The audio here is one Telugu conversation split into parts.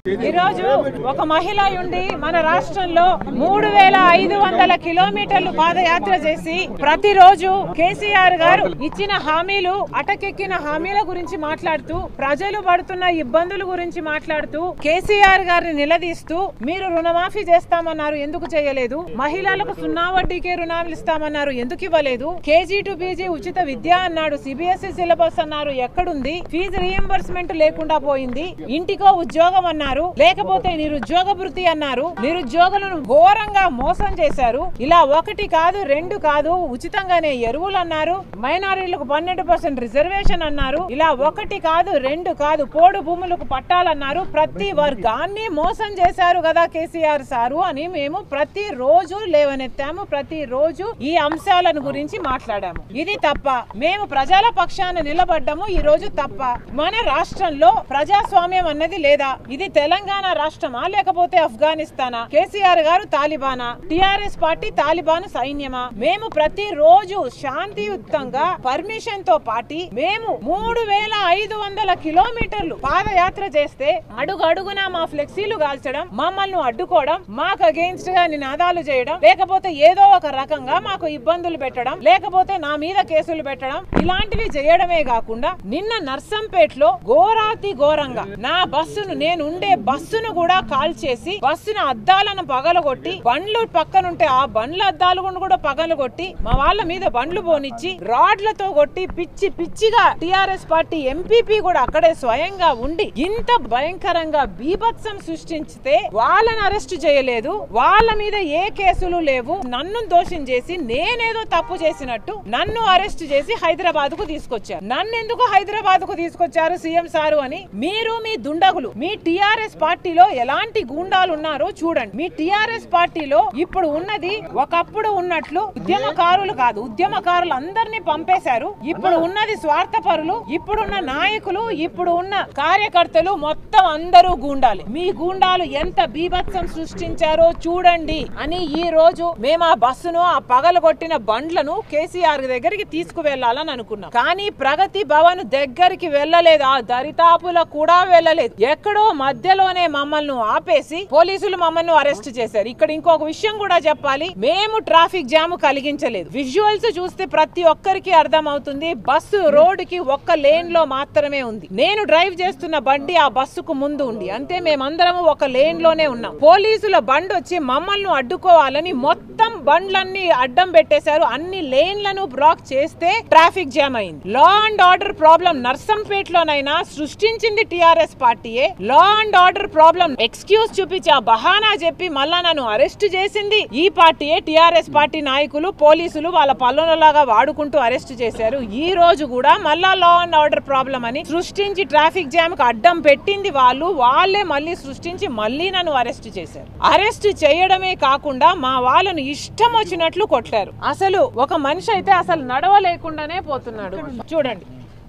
ఈ రోజు ఒక మహిళ ఉండి మన రాష్ట్రంలో మూడు వేల ఐదు వందల కిలోమీటర్లు పాదయాత్ర చేసి ప్రతిరోజు కేసీఆర్ గారు ఇచ్చిన హామీలు అటకెక్కిన హామీల గురించి మాట్లాడుతూ ప్రజలు పడుతున్న ఇబ్బందుల గురించి మాట్లాడుతూ కేసీఆర్ గారిని నిలదీస్తూ మీరు రుణమాఫీ చేస్తామన్నారు ఎందుకు చేయలేదు మహిళలకు సున్నా వడ్డీకే రుణాలు ఇస్తామన్నారు ఎందుకు ఇవ్వలేదు కేజీ టు పీజీ ఉచిత విద్య అన్నాడు సిబిఎస్ఈ సిలబస్ అన్నారు ఎక్కడుంది ఫీజు రియంబర్స్మెంట్ లేకుండా పోయింది ఇంటికో ఉద్యోగం అన్నారు లేకపోతే నిరుద్యోగ వృత్తి అన్నారు నిరుద్యోగులను ఘోరంగా మోసం చేశారు ఇలా ఒకటి కాదు రెండు కాదు ఉచితంగానే ఎరువులు అన్నారు మైనారిటీలకు పన్నెండు పర్సెంట్ రిజర్వేషన్ అన్నారు ఇలా ఒకటి కాదు రెండు కాదు పోడు భూములకు పట్టాలన్నారు ప్రతి వర్గాన్ని మోసం చేశారు కదా కేసీఆర్ సారు అని మేము ప్రతి రోజు లేవనెత్తాము ప్రతి రోజు ఈ అంశాలను గురించి మాట్లాడాము ఇది తప్ప మేము ప్రజల పక్షాన నిలబడ్డము ఈ రోజు తప్ప మన రాష్ట్రంలో ప్రజాస్వామ్యం అన్నది లేదా ఇది తెలంగాణ రాష్ట్రమా లేకపోతే ఆఫ్ఘనిస్తానా కేసీఆర్ గారు తాలిబానా టిఆర్ఎస్ పార్టీ తాలిబాన్ సైన్యమా మేము ప్రతి రోజు శాంతియుతంగా పర్మిషన్ తో పాటి మేము మూడు వేల ఐదు వందల కిలోమీటర్లు పాదయాత్ర చేస్తే అడుగు అడుగునా మా ఫ్లెక్సీలు కాల్చడం మమ్మల్ని అడ్డుకోవడం మాకు అగెయిన్స్ట్ గా నినాదాలు చేయడం లేకపోతే ఏదో ఒక రకంగా మాకు ఇబ్బందులు పెట్టడం లేకపోతే నా మీద కేసులు పెట్టడం ఇలాంటివి చేయడమే కాకుండా నిన్న నర్సంపేటలో ఘోరాతి ఘోరంగా నా బస్సును నేను ఉండే బస్సును కూడా కాల్ చేసి బస్సును అద్దాలను పగలగొట్టి బండ్లు పక్కనుంటే ఆ బండ్ల అద్దాలు కూడా పగలగొట్టి మా వాళ్ళ మీద బండ్లు పోనిచ్చి రాడ్లతో కొట్టి పిచ్చి పిచ్చిగా టిఆర్ఎస్ పార్టీ ఎంపీపీ కూడా అక్కడే స్వయంగా ఉండి ఇంత భయంకరంగా బీభత్సం సృష్టించితే వాళ్ళని అరెస్ట్ చేయలేదు వాళ్ళ మీద ఏ కేసులు లేవు నన్ను దోషం చేసి నేనేదో తప్పు చేసినట్టు నన్ను అరెస్ట్ చేసి హైదరాబాద్ కు తీసుకొచ్చారు నన్ను ఎందుకు హైదరాబాద్ కు తీసుకొచ్చారు సీఎం సారు అని మీరు మీ దుండగులు మీ టిఆర్ఎస్ పార్టీలో ఎలాంటి గూండాలు ఉన్నారో చూడండి మీ టిఆర్ఎస్ పార్టీలో ఇప్పుడు ఉన్నది ఒకప్పుడు ఉన్నట్లు ఉద్యమకారులు కాదు ఉద్యమకారులు అందరినీ పంపేశారు ఇప్పుడు ఉన్నది స్వార్థపరులు ఇప్పుడున్న నాయకులు ఇప్పుడు ఉన్న కార్యకర్తలు మొత్తం అందరూ గూండాలి మీ గూండాలు ఎంత బీభత్సం సృష్టించారో చూడండి అని ఈ రోజు మేము ఆ బస్సును ఆ పగలగొట్టిన బండ్లను కేసీఆర్ దగ్గరికి తీసుకువెళ్లాలని అనుకున్నాం కానీ ప్రగతి భవన్ దగ్గరికి వెళ్ళలేదు ఆ దరితాపుల కూడా వెళ్ళలేదు ఎక్కడో మధ్యలోనే మమ్మల్ని ఆపేసి పోలీసులు మమ్మల్ని అరెస్ట్ చేశారు ఇక్కడ ఇంకొక విషయం కూడా చెప్పాలి మేము ట్రాఫిక్ జామ్ కలిగించలేదు విజువల్స్ చూస్తే ప్రతి ఒక్కరికి అర్థం అవుతుంది బస్సు రోడ్ కి ఒక్క లేన్ లో మాత్రమే ఉంది నేను డ్రైవ్ చేస్తున్న బండి ఆ బస్సుకు ముందు ఉంది అంతే మేమందరం ఒక లేన్ లోనే ఉన్నాం పోలీసుల బండి వచ్చి మమ్మల్ని అడ్డుకోవాలని మొత్తం బండ్లన్నీ అడ్డం పెట్టేశారు అన్ని లేన్లను బ్లాక్ చేస్తే ట్రాఫిక్ జామ్ అయింది లా అండ్ ఆర్డర్ ప్రాబ్లం నర్సంపేటలోనైనా సృష్టించింది టిఆర్ఎస్ పార్టీయే law and order problem excuse చూపించి ఆ బహానా చెప్పి మళ్ళా నన్ను అరెస్ట్ చేసింది ఈ పార్టీయే టిఆర్ఎస్ పార్టీ నాయకులు పోలీసులు వాళ్ళ పల్లెలలాగా వాడుకుంటూ అరెస్ట్ చేశారు ఈ రోజు కూడా మళ్ళా లా అండ్ ఆర్డర్ ప్రాబ్లం అని సృష్టించి ట్రాఫిక్ జామ్ కు అడ్డం పెట్టింది వాళ్ళు వాళ్ళే మళ్ళీ సృష్టించి మళ్ళీ నన్ను అరెస్ట్ చేశారు అరెస్ట్ చేయడమే కాకుండా మా వాళ్ళను ఇష్టం వచ్చినట్లు కొట్టారు అసలు ఒక మనిషి అయితే అసలు నడవలేకుండానే పోతున్నాడు చూడండి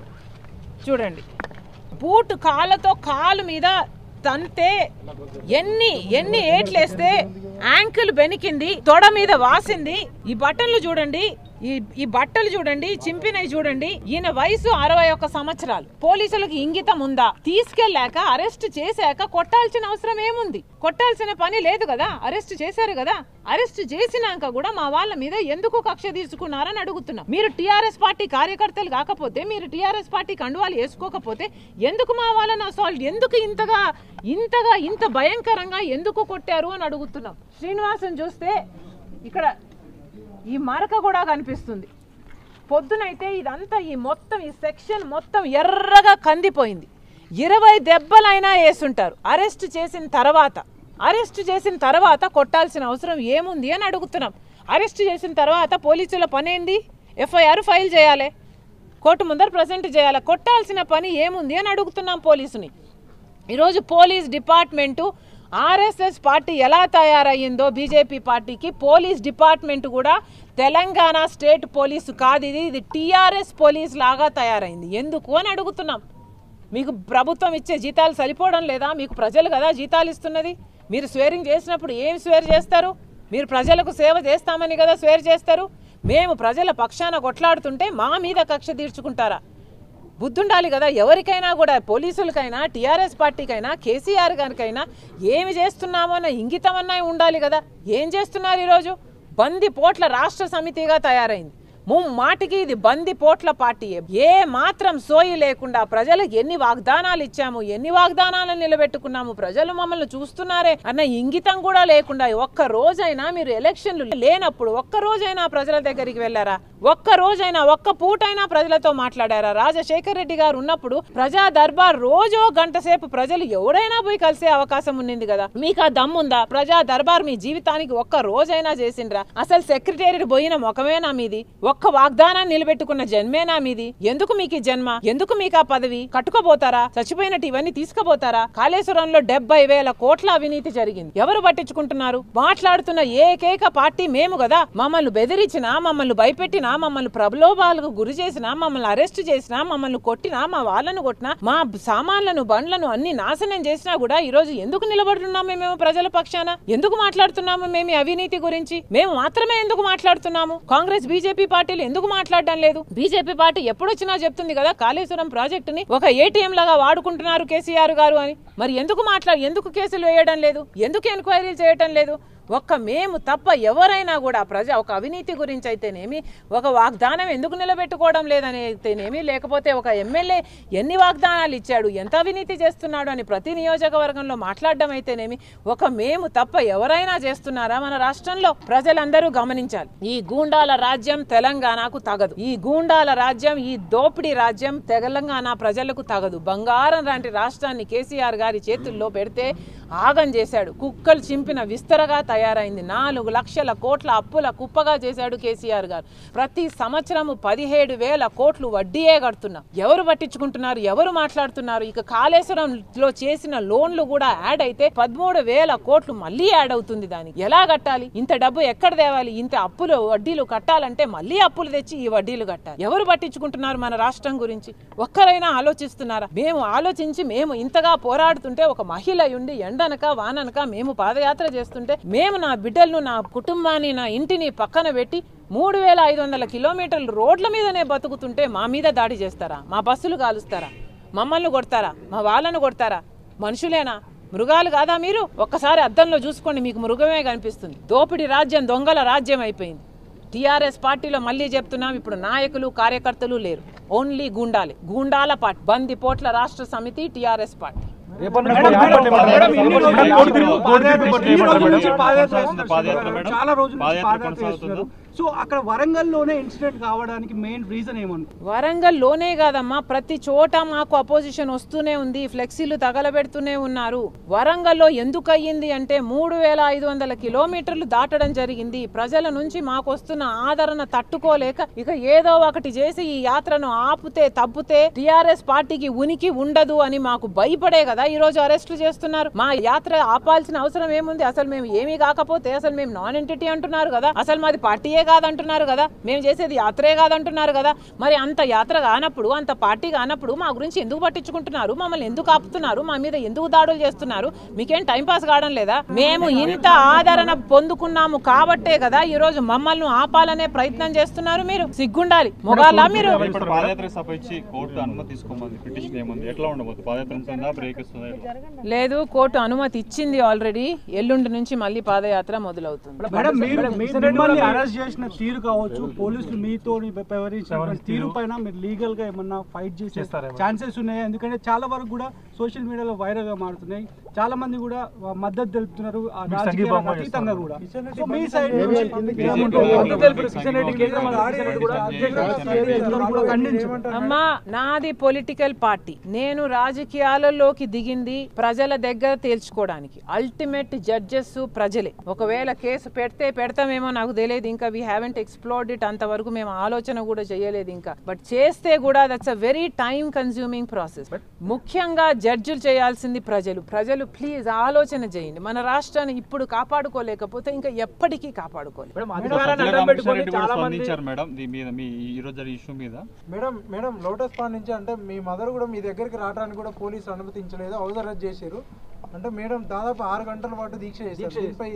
చూడండి బూట్ కాళ్ళతో కాలు మీద తంతే ఎన్ని ఎన్ని ఏట్లేస్తే యాంకిల్ బెనికింది తొడ మీద వాసింది ఈ బట్టలు చూడండి ఈ ఈ బట్టలు చూడండి చింపినవి చూడండి ఈయన వయసు అరవై ఒక్క సంవత్సరాలు పోలీసులకు ఇంగితం ఉందా తీసుకెళ్లాక అరెస్ట్ చేశాక కొట్టాల్సిన అవసరం ఏముంది కొట్టాల్సిన పని లేదు కదా అరెస్ట్ చేశారు కదా అరెస్ట్ చేసినాక కూడా మా వాళ్ళ మీద ఎందుకు కక్ష తీసుకున్నారని అడుగుతున్నాం మీరు టిఆర్ఎస్ పార్టీ కార్యకర్తలు కాకపోతే మీరు టిఆర్ఎస్ పార్టీ కండువాలు వేసుకోకపోతే ఎందుకు మా వాళ్ళని అసాల్ట్ ఎందుకు ఇంతగా ఇంతగా ఇంత భయంకరంగా ఎందుకు కొట్టారు అని అడుగుతున్నాం శ్రీనివాసన్ చూస్తే ఇక్కడ ఈ మరక కూడా కనిపిస్తుంది పొద్దునైతే ఇదంతా ఈ మొత్తం ఈ సెక్షన్ మొత్తం ఎర్రగా కందిపోయింది ఇరవై దెబ్బలైనా వేసుంటారు అరెస్ట్ చేసిన తర్వాత అరెస్ట్ చేసిన తర్వాత కొట్టాల్సిన అవసరం ఏముంది అని అడుగుతున్నాం అరెస్ట్ చేసిన తర్వాత పోలీసుల పని ఏంది ఎఫ్ఐఆర్ ఫైల్ చేయాలి కోర్టు ముందర ప్రజెంట్ చేయాలి కొట్టాల్సిన పని ఏముంది అని అడుగుతున్నాం పోలీసుని ఈరోజు పోలీస్ డిపార్ట్మెంటు ఆర్ఎస్ఎస్ పార్టీ ఎలా తయారయ్యిందో బీజేపీ పార్టీకి పోలీస్ డిపార్ట్మెంట్ కూడా తెలంగాణ స్టేట్ పోలీసు కాదు ఇది ఇది టీఆర్ఎస్ పోలీస్ లాగా తయారైంది ఎందుకు అని అడుగుతున్నాం మీకు ప్రభుత్వం ఇచ్చే జీతాలు సరిపోవడం లేదా మీకు ప్రజలు కదా జీతాలు ఇస్తున్నది మీరు స్వేరింగ్ చేసినప్పుడు ఏం స్వేర్ చేస్తారు మీరు ప్రజలకు సేవ చేస్తామని కదా స్వేర్ చేస్తారు మేము ప్రజల పక్షాన కొట్లాడుతుంటే మా మీద కక్ష తీర్చుకుంటారా బుద్ధుండాలి కదా ఎవరికైనా కూడా పోలీసులకైనా టీఆర్ఎస్ పార్టీకైనా కేసీఆర్ గారికైనా ఏమి చేస్తున్నామో అన్న ఇంగితమన్నా ఉండాలి కదా ఏం చేస్తున్నారు ఈరోజు బంది పోట్ల రాష్ట్ర సమితిగా తయారైంది ముమ్మాటికి ఇది బంది పోట్ల పార్టీ ఏ మాత్రం సోయి లేకుండా ప్రజలకు ఎన్ని వాగ్దానాలు ఇచ్చాము ఎన్ని వాగ్దానాలను నిలబెట్టుకున్నాము ప్రజలు మమ్మల్ని చూస్తున్నారే అన్న ఇంగితం కూడా లేకుండా ఒక్క రోజైనా మీరు ఎలక్షన్లు లేనప్పుడు ఒక్క రోజైనా ప్రజల దగ్గరికి వెళ్ళారా ఒక్క రోజైనా ఒక్క పూటైనా ప్రజలతో మాట్లాడారా రాజశేఖర్ రెడ్డి గారు ఉన్నప్పుడు ప్రజా దర్బార్ రోజో గంట సేపు ప్రజలు ఎవరైనా పోయి కలిసే అవకాశం ఉన్నింది కదా మీకు ఆ దమ్ముందా ప్రజా దర్బార్ మీ జీవితానికి ఒక్క రోజైనా చేసిండ్రా అసలు సెక్రటేరియట్ పోయిన ముఖమేనా మీది ఒక్క వాగ్దానాన్ని నిలబెట్టుకున్న జన్మేనా మీది ఎందుకు మీకు ఈ జన్మ ఎందుకు మీకు ఆ పదవి కట్టుకోబోతారా చచ్చిపోయినట్టు ఇవన్నీ తీసుకుపోతారా కాళేశ్వరంలో డెబ్బై వేల కోట్ల అవినీతి జరిగింది ఎవరు పట్టించుకుంటున్నారు మాట్లాడుతున్న ఏకైక పార్టీ మేము కదా మమ్మల్ని బెదిరించినా మమ్మల్ని భయపెట్టినా మమ్మల్ని ప్రలోభాలకు గురి చేసినా మమ్మల్ని అరెస్ట్ చేసినా మమ్మల్ని కొట్టినా మా వాళ్ళను కొట్టినా మా సామాన్లను బండ్లను అన్ని నాశనం చేసినా కూడా ఈ రోజు ఎందుకు నిలబడుతున్నాము మేము ప్రజల పక్షాన ఎందుకు మాట్లాడుతున్నాము మేము ఈ అవినీతి గురించి మేము మాత్రమే ఎందుకు మాట్లాడుతున్నాము కాంగ్రెస్ బీజేపీ పార్టీలు ఎందుకు మాట్లాడడం లేదు బీజేపీ పార్టీ ఎప్పుడొచ్చినా చెప్తుంది కదా కాళేశ్వరం ప్రాజెక్టుని ఒక ఏటీఎం లాగా వాడుకుంటున్నారు కేసీఆర్ గారు అని మరి ఎందుకు మాట్లా ఎందుకు కేసులు వేయడం లేదు ఎందుకు ఎంక్వైరీలు చేయడం లేదు ఒక్క మేము తప్ప ఎవరైనా కూడా ప్రజ ఒక అవినీతి గురించి అయితేనేమి ఒక వాగ్దానం ఎందుకు నిలబెట్టుకోవడం లేదని అయితేనేమి లేకపోతే ఒక ఎమ్మెల్యే ఎన్ని వాగ్దానాలు ఇచ్చాడు ఎంత అవినీతి చేస్తున్నాడు అని ప్రతి నియోజకవర్గంలో మాట్లాడడం అయితేనేమి ఒక మేము తప్ప ఎవరైనా చేస్తున్నారా మన రాష్ట్రంలో ప్రజలందరూ గమనించాలి ఈ గూండాల రాజ్యం తెలంగాణకు తగదు ఈ గూండాల రాజ్యం ఈ దోపిడీ రాజ్యం తెలంగాణ ప్రజలకు తగదు బంగారం లాంటి రాష్ట్రాన్ని కేసీఆర్ గారి చేతుల్లో పెడితే ఆగం చేశాడు కుక్కలు చింపిన విస్తరగా తయారైంది నాలుగు లక్షల కోట్ల అప్పుల కుప్పగా చేశాడు కేసీఆర్ గారు ప్రతి సంవత్సరము పదిహేడు వేల కోట్లు వడ్డీయే కడుతున్నాం ఎవరు పట్టించుకుంటున్నారు ఎవరు మాట్లాడుతున్నారు ఇక కాళేశ్వరంలో చేసిన లోన్లు కూడా యాడ్ అయితే పదమూడు వేల కోట్లు మళ్ళీ యాడ్ అవుతుంది దానికి ఎలా కట్టాలి ఇంత డబ్బు ఎక్కడ తేవాలి ఇంత అప్పులు వడ్డీలు కట్టాలంటే మళ్ళీ అప్పులు తెచ్చి ఈ వడ్డీలు కట్టాలి ఎవరు పట్టించుకుంటున్నారు మన రాష్ట్రం గురించి ఒక్కరైనా ఆలోచిస్తున్నారా మేము ఆలోచించి మేము ఇంతగా పోరాడుతుంటే ఒక మహిళ ఉండి ఎండనక వాననక మేము పాదయాత్ర చేస్తుంటే మేము నా బిడ్డలను నా కుటుంబాన్ని నా ఇంటిని పక్కన పెట్టి మూడు వేల ఐదు వందల కిలోమీటర్లు రోడ్ల మీదనే బతుకుతుంటే మా మీద దాడి చేస్తారా మా బస్సులు కాలుస్తారా మమ్మల్ని కొడతారా మా వాళ్ళను కొడతారా మనుషులేనా మృగాలు కాదా మీరు ఒక్కసారి అద్దంలో చూసుకోండి మీకు మృగమే కనిపిస్తుంది దోపిడి రాజ్యం దొంగల రాజ్యం అయిపోయింది టీఆర్ఎస్ పార్టీలో మళ్ళీ చెప్తున్నాం ఇప్పుడు నాయకులు కార్యకర్తలు లేరు ఓన్లీ గూండాలే గూండాల పార్టీ బంది పోట్ల రాష్ట్ర సమితి టీఆర్ఎస్ పార్టీ రేపటి నుంచి మేడం, ఇన్ని రోజులు మేడం, కోడి తిరుగు, కోడి తిరుగు, పాదయాత్ర ఈ రోజు నుంచి మేడం, పాదయాత్ర కొనసాగుతుంది, పాదయాత్ర చేస్తున్నారు. మేడం. చాలా రోజుల నుంచి పాదయాత్ర పాదయాత్ర కొనసాగుతుందా? చేస్తున్నారు సో అక్కడ వరంగల్లోనే ఇన్సిడెంట్ కావడానికి మెయిన్ రీజన్ ఏమనుకో వరంగల్లోనే కాదమ్మా ప్రతి చోట మాకు అపోజిషన్ వస్తూనే ఉంది ఫ్లెక్సీలు తగలబెడుతూనే ఉన్నారు వరంగల్లో ఎందుకు అయ్యింది అంటే మూడు వేల ఐదు వందల కిలోమీటర్లు దాటడం జరిగింది ప్రజల నుంచి మాకు వస్తున్న ఆదరణ తట్టుకోలేక ఇక ఏదో ఒకటి చేసి ఈ యాత్రను ఆపుతే తప్పితే టిఆర్ఎస్ పార్టీకి ఉనికి ఉండదు అని మాకు భయపడే కదా ఈ రోజు అరెస్టులు చేస్తున్నారు మా యాత్ర ఆపాల్సిన అవసరం ఏముంది అసలు మేము ఏమీ కాకపోతే అసలు మేము నాన్ ఎంటిటీ అంటున్నారు కదా అసలు మాది పార్టీయే కాదంటున్నారు కదా మేము చేసేది యాత్రే కాదంటున్నారు కదా మరి అంత యాత్ర కానప్పుడు అంత పార్టీ కానప్పుడు మా గురించి ఎందుకు పట్టించుకుంటున్నారు మమ్మల్ని ఎందుకు ఆపుతున్నారు మా మీద ఎందుకు దాడులు చేస్తున్నారు మీకేం టైం పాస్ కావడం లేదా మేము ఇంత ఆదరణ పొందుకున్నాము కాబట్టే కదా ఈ రోజు మమ్మల్ని ఆపాలనే ప్రయత్నం చేస్తున్నారు మీరు సిగ్గుండాలి మొగాలా మీరు ఇప్పుడు పాదయాత్ర సభ ఇచ్చి కోర్టు అనుమతి తీసుకోమంది పిటిషన్ ఏముంది ఎట్లా ఉండబోతుంది పాదయాత్ర ఉంటుందా బ్రేక్ ఇస్తుందా ఎట్లా? లేదు కోర్టు అనుమతి ఇచ్చింది ఆల్రెడీ ఎల్లుండి నుంచి మళ్ళీ పాదయాత్ర మొదలవుతుంది మేడం మీరు మీ- మిమ్మల్ని అరెస్ట్ చేసిన తీరు కావచ్చు పోలీసులు మీతో వ్యవహరించిన తీరు పైన మీరు లీగల్ గా ఏమన్నా ఫైట్ చేసే ఛాన్సెస్ ఉన్నాయి ఎందుకంటే చాలా వరకు కూడా సోషల్ మీడియాలో వైరల్ గా మారుతున్నాయి చాలా మంది కూడా మద్దతు తెలుపుతున్నారు ఆ రాజకీయాలకు అతీతంగా కూడా సో మీ సైడ్ నుంచి కూడా ఖండించమంటారు అమ్మా నాది పొలిటికల్ పార్టీ నేను రాజకీయాలలోకి దిగింది ప్రజల దగ్గర తేల్చుకోవడానికి అల్టిమేట్ జడ్జెస్ ప్రజలే ఒకవేళ కేసు పెడితే పెడతామేమో నాకు తెలియదు ఇంకా వీ హ్యావెంట్ ఎక్స్ప్లోర్డ్ ఇట్ అంతవరకు మేము ఆలోచన కూడా చేయలేదు ఇంకా బట్ చేస్తే కూడా that's a very time consuming process ముఖ్యంగా జడ్జిలు చేయాల్సింది ప్రజలు ప్రజలు ప్లీజ్ ఆలోచన చేయండి మన రాష్ట్రాన్ని ఇప్పుడు కాపాడుకోలేకపోతే ఇంకా ఎప్పటికీ కాపాడుకోలేదు సత్యనారాయణ రామకృష్ణ రెడ్డి కూడా స్పందించారు మేడం దీని మీద మీ ఈ రోజు జరిగే ఇష్యూ మీద మేడం మేడం లోటస్ పాండ్ నుంచి అంటే మీ మదర్ కూడా మీ దగ్గరికి రావడానికి కూడా పోలీసులు అనుమతించలేదు హౌస్ అరెస్ట్ చేశారు అంటే మేడం దాదాపు ఆరు గంటల పాటు దీక్ష చేశారు దీనిపై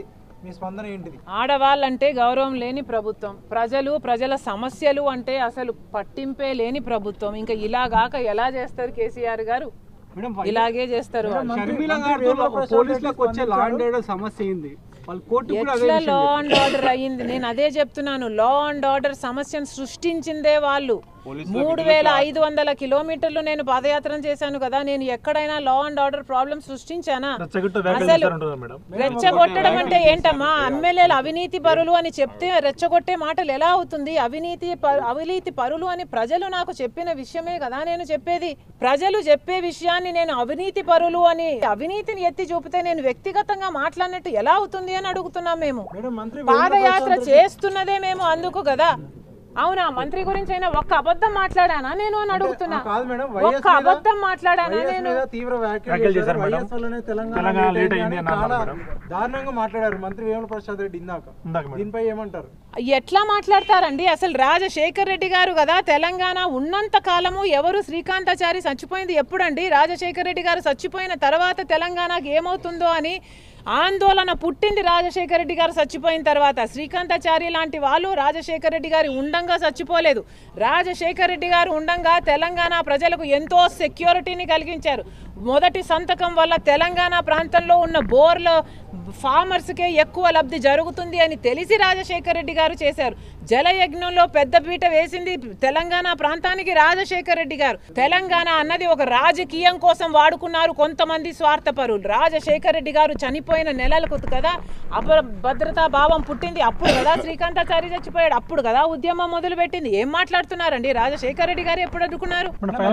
మీ స్పందన ఏంటిది ఆడవాళ్ళంటే గౌరవం లేని ప్రభుత్వం ప్రజలు ప్రజల సమస్యలు అంటే అసలు పట్టింపే లేని ప్రభుత్వం ఇంకా ఇలాగాక ఎలా చేస్తారు కేసీఆర్ గారు మేడం ఇలాగే చేస్తారు వాళ్ళు. షర్మిల గారితో పోలీసులకు వచ్చే లా అండ్ ఆర్డర్ సమస్య ఏంది వాళ్ళు కోర్టు కూడా అదే ఎట్లా విషయం లా చెప్పారు. అండ్ ఆర్డర్ అయ్యింది నేను అదే చెప్తున్నాను లా అండ్ ఆర్డర్ సమస్యను సృష్టించిందే వాళ్ళు మూడు వేల ఐదు వందల కిలోమీటర్లు నేను పాదయాత్ర చేశాను కదా నేను ఎక్కడైనా లా అండ్ ఆర్డర్ ప్రాబ్లం సృష్టించానా అసలు రెచ్చగొట్టడం అంటే ఏంటమ్మా ఎమ్మెల్యేలు అవినీతి పరులు అని చెప్తే రెచ్చగొట్టే మాటలు ఎలా అవుతుంది అవినీతి ప- అవినీతి పరులు అని ప్రజలు నాకు చెప్పిన విషయమే కదా నేను చెప్పేది ప్రజలు చెప్పే విషయాన్ని నేను అవినీతి పరులు అని అవినీతిని ఎత్తి చూపితే నేను వ్యక్తిగతంగా మాట్లాడినట్టు ఎలా అవుతుంది అని అడుగుతున్నాం మేము మేడం మంత్రి పాదయాత్ర చేస్తున్నదే మేము అందుకు కదా అవునా మంత్రి గురించి అయినా ఒక్క అబద్ధం మాట్లాడానా నేను అని అడుగుతున్నా కాదు మేడం వైఎస్ ఒక్క అబద్ధం మాట్లాడానా వైఎస్ నేను మీద తీవ్ర వ్యాఖ్యలు చేశారు వైఎస్ వల్లనే తెలంగాణ లేట్ అయింది అని చాలా దారుణంగా మాట్లాడారు మంత్రి వేముల ప్రసాద్ రెడ్డి ఇందాక దీనిపై ఏమంటారు ఎట్లా మాట్లాడతారండి అసలు రాజశేఖర్ రెడ్డి గారు కదా తెలంగాణ ఉన్నంత కాలము ఎవరు శ్రీకాంతాచారి చచ్చిపోయింది ఎప్పుడండి రాజశేఖర్ రెడ్డి గారు చచ్చిపోయిన తర్వాత తెలంగాణకి ఏమవుతుందో అని ఆందోళన పుట్టింది రాజశేఖర రెడ్డి గారు చచ్చిపోయిన తర్వాత శ్రీకాంతాచారి లాంటి వాళ్ళు రాజశేఖర రెడ్డి గారి ఉండంగా చచ్చిపోలేదు రాజశేఖర రెడ్డి గారు ఉండంగా తెలంగాణ ప్రజలకు ఎంతో సెక్యూరిటీని కలిగించారు మొదటి సంతకం వల్ల తెలంగాణ ప్రాంతంలో ఉన్న బోర్ల ఫార్మర్స్కే ఎక్కువ లబ్ధి జరుగుతుంది అని తెలిసి రాజశేఖర రెడ్డి గారు చేశారు జలయజ్ఞంలో పెద్దపీట వేసింది తెలంగాణ ప్రాంతానికి రాజశేఖర రెడ్డి గారు తెలంగాణ అన్నది ఒక రాజకీయం కోసం వాడుకున్నారు కొంతమంది స్వార్థపరులు రాజశేఖర రెడ్డి గారు చనిపోయిన నెలలకు కదా అపర భద్రతా భావం పుట్టింది అప్పుడు కదా శ్రీకాంతాచారి చచ్చిపోయాడు అప్పుడు కదా ఉద్యమం మొదలు పెట్టింది ఏం మాట్లాడుతున్నారండి రాజశేఖర రెడ్డి గారు ఎప్పుడు అడ్డుకున్నారు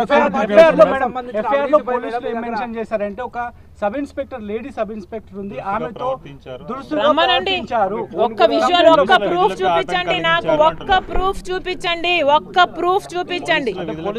FIR లో మేడం, FIR లో పోలీసులు ఏం మెన్షన్ చేశారంటే ఒక sub inspector lady sub inspector ఉంది ఆమెతో ప్రవర్తించారు. దురుసుగా రమ్మనండి ప్రవర్తించారు. ఒక్క విజువల్ ఒక్క ప్రూఫ్ చూపించండి నాకు ఒక్క ప్రూఫ్ చూపించండి ఒక్క ప్రూఫ్ చూపించండి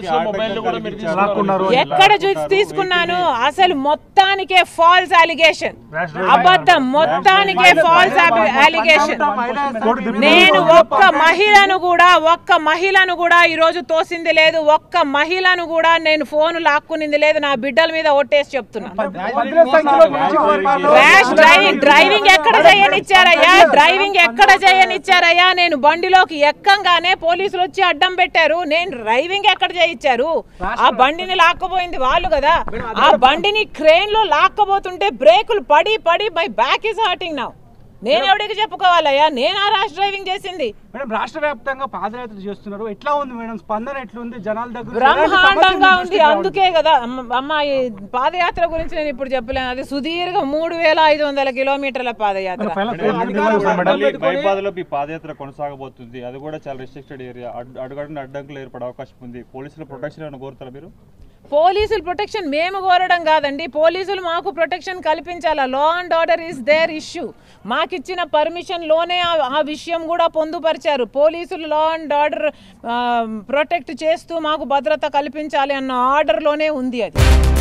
ఎక్కడ చూసి తీసుకున్నాను అసలు మొత్తానికే ఫాల్స్ అలిగేషన్ అబద్ధం మొత్తానికే ఫాల్స్ అలిగేషన్ నేను ఒక్క మహిళను కూడా ఒక్క మహిళను కూడా ఈ రోజు తోసింది లేదు ఒక్క మహిళను కూడా నేను ఫోన్ లాక్కునింది లేదు నా బిడ్డల మీద ఒట్టేసి చెప్తున్నా వందల సంఖ్యలో నియోజకవర్గాల్లో ర్యాష్ డ్రైవింగ్ డ్రైవింగ్ ఎక్కడ చేయనిచ్చారయ్యా డ్రైవింగ్ ఎక్కడ చేయనిచ్చారయ్యా నేను బండిలోకి ఎక్కంగానే పోలీసులు వచ్చి అడ్డం పెట్టారు నేను డ్రైవింగ్ ఎక్కడ చేయించారు ఆ బండిని లాక్కపోయింది వాళ్ళు కదా ఆ బండిని క్రేన్ లో లాక్కబోతుంటే బ్రేకులు పడి పడి my back is hurting now నేను ఎవరికి చెప్పుకోవాలయ్యా నేను ఆ ర్యాష్ డ్రైవింగ్ చేసింది మేడం రాష్ట్ర వ్యాప్తంగా పాదయాత్ర చేస్తున్నారు ఎట్లా ఉంది మేడం స్పందన ఎట్లుంది జనాల దగ్గర ఎలాంటి బ్రహ్మాండంగా సమస్యలు ఉంది దృష్టిలో అందుకే కదా అమ్మ- అమ్మ ఈ పాదయాత్ర గురించి నేను ఇప్పుడు చెప్పలేను అది సుదీర్ఘ మూడు వేల ఐదు వందల కిలోమీటర్ల పాదయాత్ర మైబాద్లో ఈ పాదయాత్ర కొనసాగబోతుంది అది కూడా చాలా రిస్ట్రిక్టెడ్ ఏరియా అడుగడుగున అడ్డంకులు ఏర్పడే అవకాశం ఉంది పోలీసుల ప్రొటెక్షన్ ఏమైనా కోరుతారా మీరు పోలీసులు ప్రొటెక్షన్ మేము కోరడం కాదండి పోలీసులు మాకు ప్రొటెక్షన్ కల్పించాలా law and order is there issue మాకిచ్చిన పర్మిషన్ లోనే ఆ- ఆ విషయం కూడా పొందుపరిచారు పోలీసులు లా అండ్ ఆర్డర్ ప్రొటెక్ట్ చేస్తూ మాకు భద్రత కల్పించాలి అన్న ఆర్డర్లోనే ఉంది అది